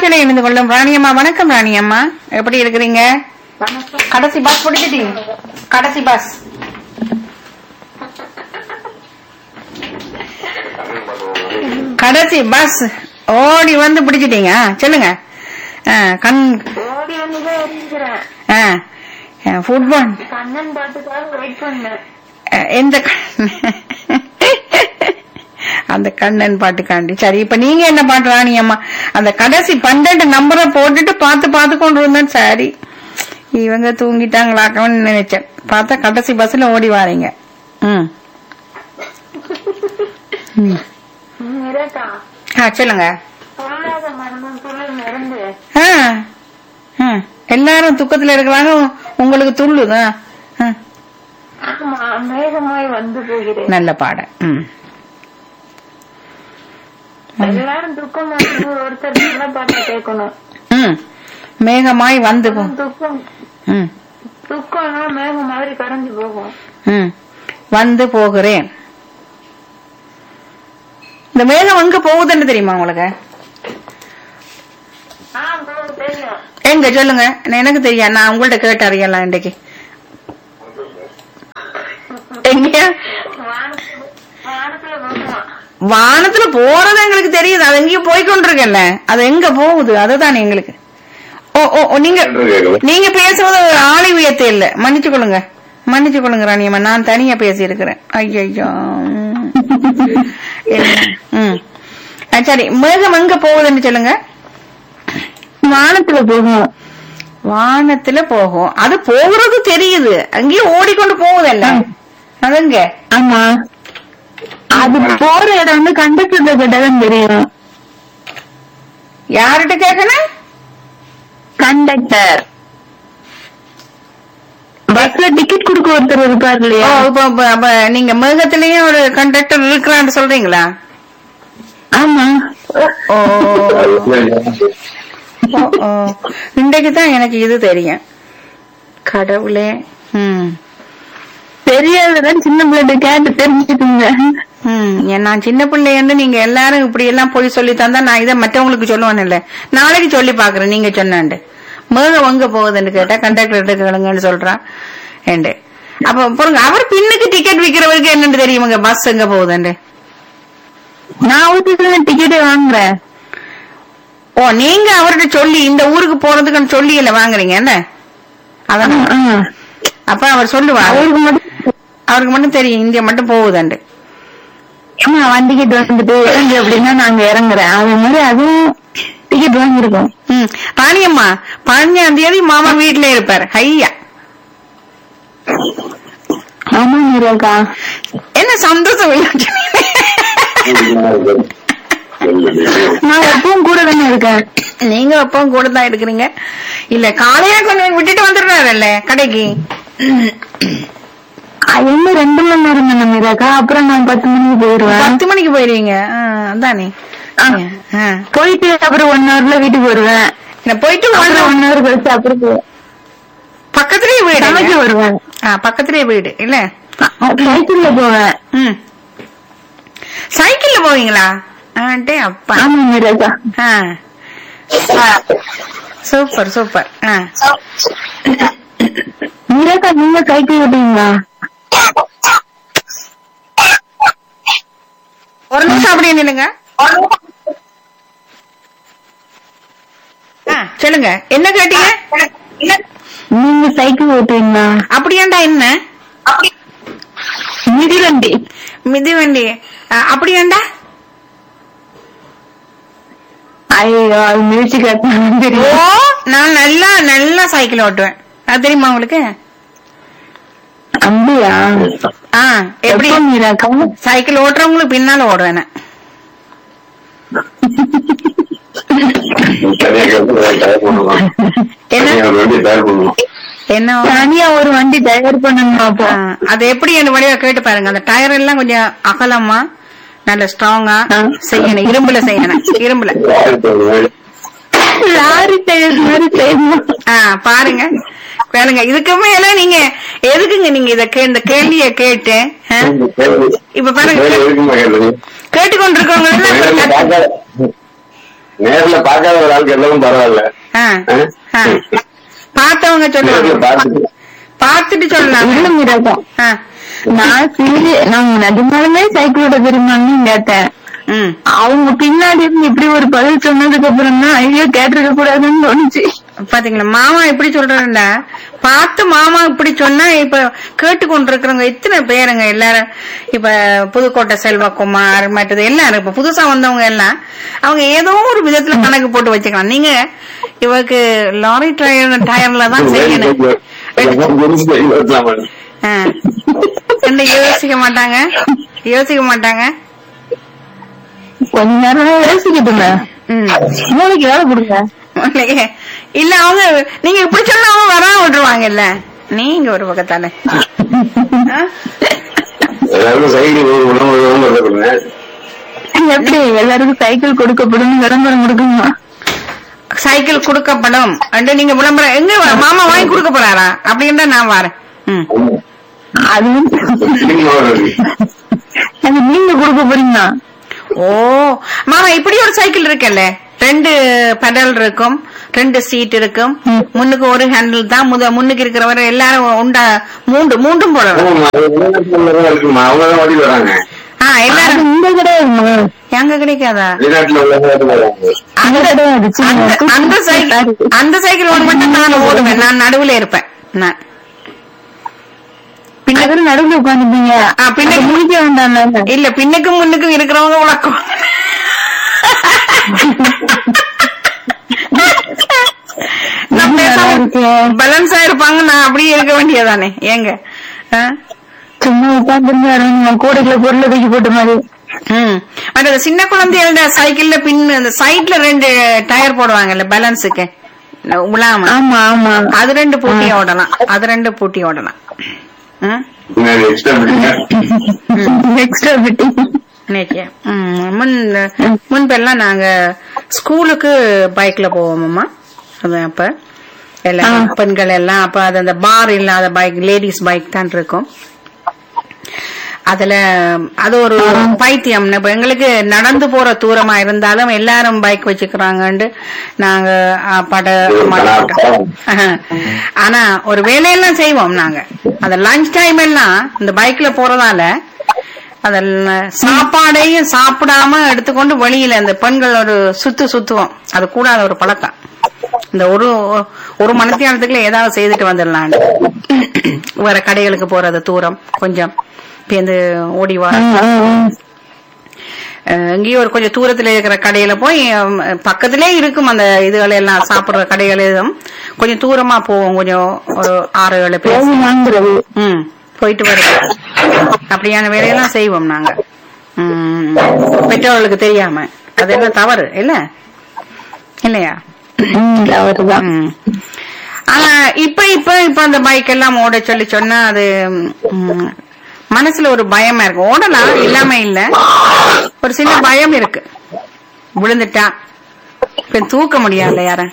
காற்றில இணைந்து கொள்ளும் ராணியம்மா வணக்கம் ராணியம்மா எப்படி இருக்கிறீங்க கடைசி பஸ் பிடிச்சிட்டீங்க கடைசி பஸ் கடைசி பஸ் ஓடி வந்து பிடிச்சிட்டீங்க ஆ, சொல்லுங்க ஆ, கண் ஓடி வந்துதான் இருக்கிறேன் ஆ, ஃபுட்பால் கண்ணன் பாட்டுக்காக வெயிட் பண்ணேன் அஹ் எந்த கண்ணன்? அந்த கண்ணன் பாட்டுக்காண்டி சரி இப்ப நீங்க என்ன பாட்டு ராணி அம்மா அந்த கடைசி பன்னெண்டு நம்பரை போட்டுட்டு பார்த்து பார்த்து கொண்டு வந்தேன் சரி இவங்க தூங்கிட்டாங்களாக்கணும்னு நினைச்சேன் பார்த்தா கடைசி பஸ்ல ஓடி வாரீங்க ம் ம். இருக்கா ஆ சொல்லுங்க பொல்லாத மரணம் துளிர் நிறந்து ஆ ஆ. எல்லாரும் துக்கத்துல இருக்கிறாங்க உங்களுக்கு துள்ளுதா ஆ. ஆமா மேகமாய் வந்து போகிறேன் நல்ல பாடம் ம் எல்லாரும் துக்கமா இருக்கும் ஒருத்தர் நல்ல பாட்டை கேட்கணும் ம் மேகமாய் வந்து போ துக்கம் ம் துக்கம்னா மேகம் மாதிரி கரைஞ்சு போகும் ம் வந்து போகிறேன் இந்த மேகம் எங்க போகுதுன்னு தெரியுமா உங்களுக்கு ஆ போகுது தெரியும் எங்க சொல்லுங்க எனக்கு தெரியும் நான் உங்கள்ட்ட கேட்டு அறியலாம் இன்றைக்கு எங்க வானத்துல வானத்துல போகுமா வானத்துல போறது எங்களுக்கு தெரியுது அது எங்கேயும் போய்கொண்டிருக்கல அது எங்க போகுது அதுதான் எங்களுக்கு ஓ ஓ ஓ, நீங்க நீங்க பேசுவது ஆளை உயர்த்த இல்ல மன்னிச்சு கொள்ளுங்க மன்னிச்சு கொள்ளுங்க ராணியம்மா நான் தனியா பேசி இருக்கிறேன் ஐயோ ம் ஆ, சரி மேகம் எங்க போகுதுன்னு சொல்லுங்க வானத்துல போகும் வானத்துல போகும் அது போகிறது தெரியுது அங்கேயும் ஓடிக்கொண்டு போகுதல்ல அதுங்க ஆமா அது போற இடம் வந்து கண்டக்டர் கிட்டதான் தெரியும் யார்கிட்ட கேட்கணும் கண்டக்டர் பஸ்ல டிக்கெட் கொடுக்க ஒருத்தர் இருப்பார் ஓ இல்லையா இப்ப இப்ப- அப்ப நீங்க மேகத்திலயும் ஒரு கண்டக்டர் இருக்கிறான்னு சொல்றீங்களா ஆமா ஓ ஓ, ஓ. இன்றைக்கு தான் எனக்கு இது தெரியும் கடவுளே ம் தெரியாததான் சின்ன பிள்ளை கேட்டு தெரிஞ்சுக்குங்க ம் ஏன் நான் சின்ன பிள்ளைன்னு நீங்க எல்லாரும் இப்படி எல்லாம் போய் சொல்லி தந்தா நான் இதை மற்றவங்களுக்கு சொல்லுவேன் இல்ல நாளைக்கு சொல்லி பாக்குறேன் நீங்க சொன்னாண்டு மேகம் எங்க போகுதுன்னு கேட்டா கண்டக்டர் கேளுங்கன்னு சொல்றான் ஏண்டு அப்ப பாருங்க அவர் பின்னுக்கு டிக்கெட் விக்கிறவருக்கு என்னன்னு தெரியுமாங்க பஸ் எங்க போகுதுண்டு நான் ஊருக்கு டிக்கெட்டே வாங்குறேன் ஓ நீங்க அவர்கிட்ட சொல்லி இந்த ஊருக்கு போறதுக்குன்னு சொல்லி இல்ல வாங்குறீங்க என்ன அதான் ஆ. அப்ப அவர் சொல்லுவார் அவருக்கு மட்டும் அவருக்கு மட்டும் தெரியும் இந்தியா மட்டும் போகுதுண்டு ஆமா அவன் டிக்கெட் வந்துட்டு இறங்கு அப்படின்னா நாங்க இறங்குறேன் அது மாதிரி அதுவும் டிக்கெட் வாங்கிருக்கோம் ம் ராணியம்மா பதினஞ்சாம் தேதி மாமா வீட்டுல இருப்பாரு ஐயா ஆமா மீராக்கா என்ன சந்தோஷம் இல்லை நான் எப்பவும் கூட தானே இருக்கேன் நீங்க எப்பவும் கூட தான் இருக்கிறீங்க இல்ல காலையில கொஞ்சம் விட்டுட்டு வந்துடுறாருல்ல கடைக்கு அது இன்னும் ரெண்டு மணி நேரம் தானே மீராக்கா அப்புறம் நான் பத்து மணிக்கு போயிடுவேன் பத்து மணிக்கு போயிருவீங்க ஆ, அதானே ஆ. ஆ. போயிட்டு அப்புறம் ஒன் ஹவர்ல வீட்டுக்கு வருவேன் நான் போயிட்டு அப்புறம் வந்து ஒன் ஹவர் கழிச்சு அப்புறம் போ- பக்கத்துலயே வீடு சமைக்க வருவேன் ஆ, பக்கத்துலயே வீடு இல்ல சைக்கிள்ல போவேன் ம் சைக்கிள்ல போவீங்களா ஆண்டே அப்பா ஆமா மீராக்கா ஆ சூப்பர் சூப்பர் ஆ மீராக்கா நீங்க சைக்கிள் ஓட்டுவீங்களா ஒரு நிமிஷம் அப்படியே நில்லுங்க ஆ, சொல்லுங்க என்ன கேட்டீங்க நீங்க சைக்கிள் ஓட்டுவீங்களா அப்படியாண்டா என்ன மிதிவண்டி மிதிவண்டி ஆ, அப்படியாண்டா ஐயோ அது மிதிச்சு ஓ கட்டணும் நான் நல்லா நல்லா சைக்கிள் ஓட்டுவேன் அது தெரியுமா உங்களுக்கு அப்படியா ஆ எப்படி எப்ப மீராக்கா சைக்கிள் ஓட்டுறவங்களுக்கு பின்னால ஓடுவேன் நான். என்ன தனியா ஒரு வண்டி தயார் பண்ணணும் அப்போ ஆ, அது எப்படி என் வழியா கேட்டு பாருங்க அந்த டயர் எல்லாம் கொஞ்சம் அகலமா நல்ல ஸ்ட்ராங்கா ஆ. செய்யணும் இரும்புல செய்யணும் இரும்புல லாரி டயர் மாதிரி செய்யணும் ஆ பாருங்க கேளுங்க இதுக்கு மேல நீங்க எதுக்குங்க நீங்க இத கே- இந்த கேள்விய கேட்டு ஆ? இப்ப பாருங்க கேட்டுக்கொண்டிருக்கவங்க எல்லாம் இப்ப கத்து- நேர்ல பார்க்காத ஒரு ஆளுக்கு எல்லாம் பரவாயில்ல ஆ, ஆ? ஆ. பார்த்தவங்க நேர்ல சொல்லுவாங்க பார்த்துட்டு பார்த்துட்டு சொல்லலாம் இல்ல மீராக்கா ஆ, நான் சீரி நான் நிஜமாலுமே சைக்கிள் ஓட்ட தெரியுமான்னு கேட்டேன் ம் அவங்க பின்னாடி இருந்து இப்படி ஒரு பதில் சொன்னதுக்கு அப்புறம் தான் ஐயோ கேட்டிருக்க கூடாதுன்னு தோணுச்சு பாத்தீங்களா மாமா இப்படி சொல்றா பார்த்து மாமா இப்படி சொன்னா இப்ப கேட்டுக்கொண்டிருக்கிறவங்க எத்தனை பேருங்க எல்லாரும் இப்ப புதுக்கோட்டை செல்வகுமார் மற்றது எல்லாரும் இப்ப புதுசா வந்தவங்க எல்லாம் அவங்க ஏதோ ஒரு விதத்துல கணக்கு போட்டு வச்சுக்கலாம் நீங்க இவருக்கு லாரி டயர் டயர்ல தான் செய்யணும் ஆ. என்ன யோசிக்க மாட்டாங்க யோசிக்க மாட்டாங்க கொஞ்ச நேரம் யோசிக்கட்டுங்க ம் மூளைக்கு வேலை கொடுங்க இல்லையே. இல்ல அவங்க நீங்க இப்படி சொன்னா அவங்க வராம விட்டுருவாங்கல்ல நீங்க ஒரு பக்கத்தால ஆ? எல்லாருக்கும் சைக்கிள் ஒரு உணவு கொடுங்க எப்படி எல்லாருக்கும் சைக்கிள் கொடுக்கப்படும் விளம்பரம் கொடுக்குமா சைக்கிள் கொடுக்கப்படும் அண்டு நீங்க விளம்பரம் எங்க வ- மாமா வாங்கி கொடுக்க போறாரா அப்படின்னா நான் வரேன் ம். அது வந்து அது நீங்க கொடுக்க போறீங்களா ஓ மாமா இப்படி ஒரு சைக்கிள் இருக்குல்ல ரெண்டு பெடல் இருக்கும் ரெண்டு சீட் இருக்கும் ம். முன்னுக்கு ஒரு ஹேண்டில் தான் முத முன்னுக்கு இருக்கிறவரை எல்லாரும் உண்டா மூன்று மூன்றும் போடலாம் இருக்குமா அவங்க தான் ஓடி வராங்க ஆ அது எல்லாரும் இந்த கிடையாதுமா எங்க கிடைக்காதா வெளிநாட்டுல உள்ளவங்க வராங்க அந்த கிடையாது சின்ன அந்த- அந்த சைக்கிள் அந்த சைக்கிள் ஓட மட்டும் நான் ஓடுவேன் நான் நடுவுல இருப்பேன் நான் பின்னாடி நடுவுல உட்காந்துப்பீங்க ஆ, பின்னாடி- முடிக்க வேண்டாம் இல்ல பின்னுக்கும் முன்னுக்கும் இருக்கிறவங்க உழக்கம் நான் பேசாம பேலன்ஸா இருப்பாங்க நான் அப்படியே இருக்க வேண்டியதானே ஏங்க ஆ? சும்மா உட்காந்துருந்தா கூடைக்குள்ள பொருளை தூக்கி போட்ட மாதிரி ம் மற்ற சின்ன குழந்தைகளோட சைக்கிள்ல பின் அந்த சைட்ல ரெண்டு டயர் போடுவாங்கல்ல பேலன்ஸுக்கு உலாம ஆமா ஆமா அது ரெண்டு பூட்டி ஓடலாம் அது ரெண்டு பூட்டி ஓடலாம் ம் பின்னாடி எக்ஸ்ட்ரா பிடிங்க எக்ஸ்ட்ரா ஃபிட்டிங் நேத்தியா ம், முன் முன்பெல்லாம் நாங்க ஸ்கூலுக்கு பைக்ல போவோமம்மா அது அப்ப எல்லாம் ஆ. பெண்கள் எல்லாம் அப்ப அது அந்த பார் இல்லாத பைக் லேடிஸ் பைக் தான் இருக்கும் அதுல அது ஒரு பைத்தியம் இப்ப எங்களுக்கு நடந்து போற தூரமா இருந்தாலும் எல்லாரும் பைக் வச்சுக்கிறாங்கன்னு நாங்க அப்பாட்ட அம்மாட்ட ஆஹா. ஆனா ஒரு வேலையெல்லாம் செய்வோம் நாங்க அந்த லஞ்ச் டைம் எல்லாம் இந்த பைக்ல போறதால அதெல்லாம் சாப்பாடையும் சாப்பிடாம எடுத்துக்கொண்டு வெளியில இந்த பெண்கள் ஒரு சுத்து சுத்துவோம் அது கூடாத ஒரு பழக்கம் இந்த ஒரு ஒரு மணித்தியாலத்துக்குள்ள ஏதாவது செய்துட்டு வந்துடலான்னு வேற கடைகளுக்கு போறது தூரம் கொஞ்சம் பேருந்து ஓடி வா அஹ் எங்கேயும் ஒரு கொஞ்சம் தூரத்துல இருக்கிற கடையில போய் அஹ், பக்கத்திலே இருக்கும் அந்த இதுகள் எல்லாம் சாப்பிடுற கடைகள் எதுவும் கொஞ்சம் தூரமா போவோம் கொஞ்சம் ஒரு ஆறு ஏழு பேர் தேவை வாங்குறது ம் போயிட்டு வருது அப்படியான வேலையெல்லாம் செய்வோம் நாங்க ம், பெற்றோர்களுக்கு தெரியாம அது என்ன தவறு இல்ல இல்லையா ம், அவர்தான் ம். ஆனா இப்ப இப்ப இப்ப அந்த பைக் எல்லாம் ஓட சொல்லி சொன்னா அது ம், மனசுல ஒரு பயமா இருக்கு ஓடலாம் இல்லாம இல்ல ஒரு சின்ன பயம் இருக்கு விழுந்துட்டா இப்ப தூக்க முடியாதுல்ல யார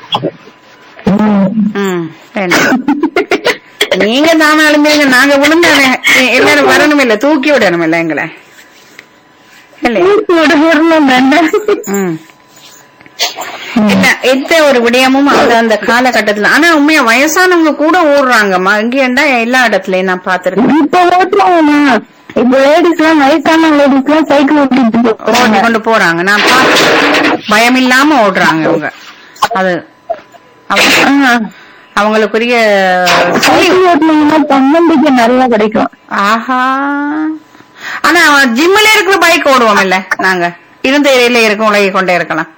ம் வேண்டாம். நீங்க தானே அழுந்தீங்க நாங்க விழுந்த எல்லாரும் வரணும் இல்ல தூக்கி விடணும் இல்ல எங்களை இல்லையா தூக்கி விட வரணும் தானே ம். இல்ல எந்த ஒரு விடயமும் அந்த அந்த காலகட்டத்துல ஆனா உண்மையா வயசானவங்க கூட ஓடுறாங்கம்மா இங்கேண்டா எல்லா இடத்துலயும் நான் பாத்திருக்கேன் இப்ப ஓட்டுறாங்கண்ணா இப்ப லேடிஸ் எல்லாம் வயசான லேடிஸ் எல்லாம் சைக்கிள் ஓட்டிட்டு ஓடி போறாங்க கொண்டு போறாங்க நான் பார்த்தேன் பயம் இல்லாம ஓடுறாங்க அவங்க அது அவங்க- ஆ. அவங்களுக்குரிய சைக்கிள் ஓட்டினீங்கன்னா தன்னம்பிக்கை நிறைய கிடைக்கும் ஆஹா ஆனா ஜிம்ல இருக்கிற பைக் ஓடுவோம் இல்ல நாங்க இருந்த ஏரியில இருக்கும் உலகி கொண்டே இருக்கலாம்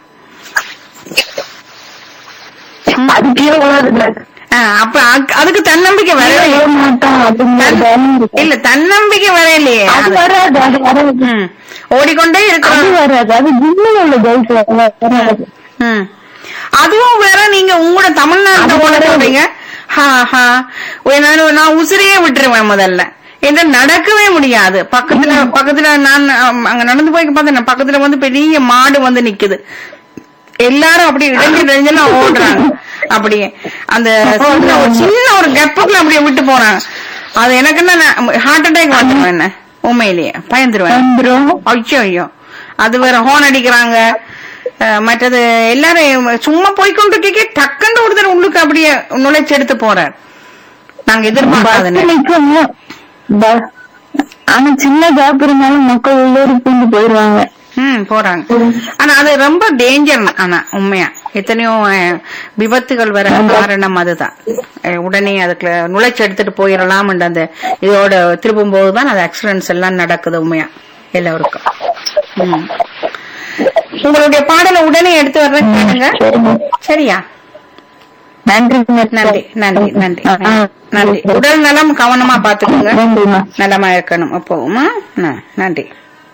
அதுக்கே ஓடுறது ஆ, அப்ப அதுக்கு- அதுக்கு தன்னம்பிக்கை வரவே மாட்டோம் அப்படிங்கிற பயம் இருக்கு. இல்ல தன்னம்பிக்கை வரையிலையே அது அது. வராது அது வராது ம். ஓடிக்கொண்டே அது இருக்கிறோம் வராது அது ஜிம்மில் உள்ள பைக் வராது ம். அதுவும் வேற நீங்க உங்களோட தமிழ்நாட்டுல அது ஓட வேற. சொல்றீங்க ஹா, ஹா. ஒரு நாள் நான் உசிரியே விட்டுருவேன் முதல்ல என்ன நடக்கவே முடியாது பக்கத்துல பக்கத்துல நான் அம், அங்க நடந்து போய் பார்த்தேன் பக்கத்துல வந்து பெரிய மாடு வந்து நிக்குது எல்லாரும் அப்படி இடைஞ்சு இடைஞ்செல்லாம் ஓடுறாங்க அப்படியே அந்த சின்ன ஒரு சின்ன ஒரு கெப்புக்குள்ள அப்படியே விட்டு போறாங்க அது எனக்கு என்ன ஹார்ட் அட்டாக் வந்துடும் என்ன உண்மையிலேயே பயந்துருவேன் வந்துரும் ஐயோ ஐயோ அது வேற ஹோன் அடிக்கிறாங்க அஹ், மற்றது எல்லாரும் சும்மா போய்கொண்டிருக்கே டக்குன்னு ஒருத்தர் உள்ளுக்கு அப்படியே நுழைச்சு எடுத்து போறார் நாங்க எதிர்பார்க்காத பஸ் நேரம். நிக்கும் ப- ஆனா சின்ன கேப் இருந்தாலும் மக்கள் உள்ளூர் பூந்து போயிருவாங்க ம் போறாங்க ஆனா அது ரொம்ப டேஞ்சர் ஆனா உண்மையா எத்தனையோ அஹ், விபத்துகள் வர காரணம் அதுதான் அஹ், உடனே அதுக்குள்ள நுழைச்சு எடுத்துட்டு போயிடலாம் அந்த இதோட திரும்பும் போதுதான் அது ஆக்சிடென்ட்ஸ் எல்லாம் நடக்குது உண்மையா எல்லாருக்கும் ம். உங்களுடைய பாடலை உடனே எடுத்து வர்றேன் கேளுங்க சரிங்க சரியா நன்றி நன்றி நன்றி நன்றி நன்றி உடல் நலம் கவனமா பாத்துக்கோங்க நன்றிமா நலமா இருக்கணும் அப்போவுமா ந- நன்றி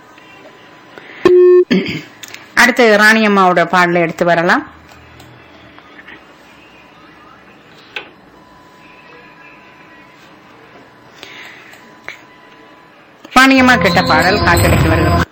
அடுத்து ராணி அம்மாவோட பாடலை எடுத்து வரலாம் ராணியம்மா கேட்ட பாடல் காட்டடைக்கு வருகிறோம்